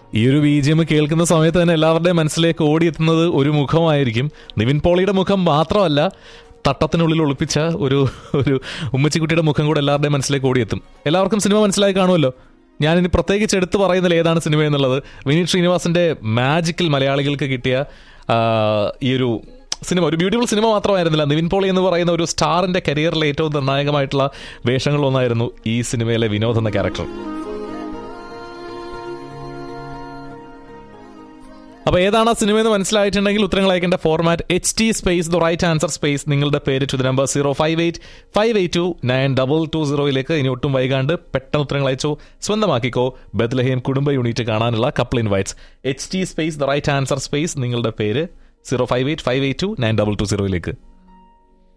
ഈ ഒരു B G M കേൾക്കുന്ന സമയത്ത് തന്നെ എല്ലാവരുടെയും മനസ്സിലേക്ക് ഓടിയെത്തുന്നത് ഒരു മുഖമായിരിക്കും നിവിൻ പോളിയുടെ മുഖം മാത്രമല്ല തട്ടത്തിനുള്ളിൽ ഒളിപ്പിച്ച ഒരു ഒരു ഉമ്മച്ചിക്കുട്ടിയുടെ മുഖം കൂടെ എല്ലാവരുടെയും മനസ്സിലേക്ക് ഓടിയെത്തും എല്ലാവർക്കും സിനിമ മനസ്സിലായി കാണുമല്ലോ ഞാനിനി പ്രത്യേകിച്ച് എടുത്തു പറയുന്നില്ല ഏതാണ് സിനിമ എന്നുള്ളത് വിനീത് ശ്രീനിവാസിന്റെ മാജിക്കൽ മലയാളികൾക്ക് കിട്ടിയ ആ, ഈ ഒരു സിനിമ ഒരു ബ്യൂട്ടിഫുൾ സിനിമ മാത്രമായിരുന്നില്ല നിവിൻ പോളി എന്ന് പറയുന്ന ഒരു സ്റ്റാറിന്റെ കരിയറിലെ ഏറ്റവും നിർണായകമായിട്ടുള്ള വേഷങ്ങളൊന്നായിരുന്നു ഈ സിനിമയിലെ വിനോദ് എന്ന ക്യാരക്ടർ അപ്പോൾ ഏതാണ് ആ സിനിമ എന്ന് മനസ്സിലായിട്ടുണ്ടെങ്കിൽ ഉത്തരങ്ങൾ അയക്കേണ്ട format H T space the right answer space നിങ്ങളുടെ പേര് to the number zero five eight five eight two nine double two സീറോയിലേക്ക് ഇനി ഒട്ടും വൈകാണ്ട് പെട്ടെന്ന് ഉത്തരങ്ങൾ അയച്ചോ സ്വന്തമാക്കിക്കോ ബദ്ലഹേം കുടുംബ യൂണിറ്റ് കാണാനുള്ള couple invites H T space the right answer space നിങ്ങളുടെ പേര് zero five eight five eight two nine double two സീറോയിലേക്ക്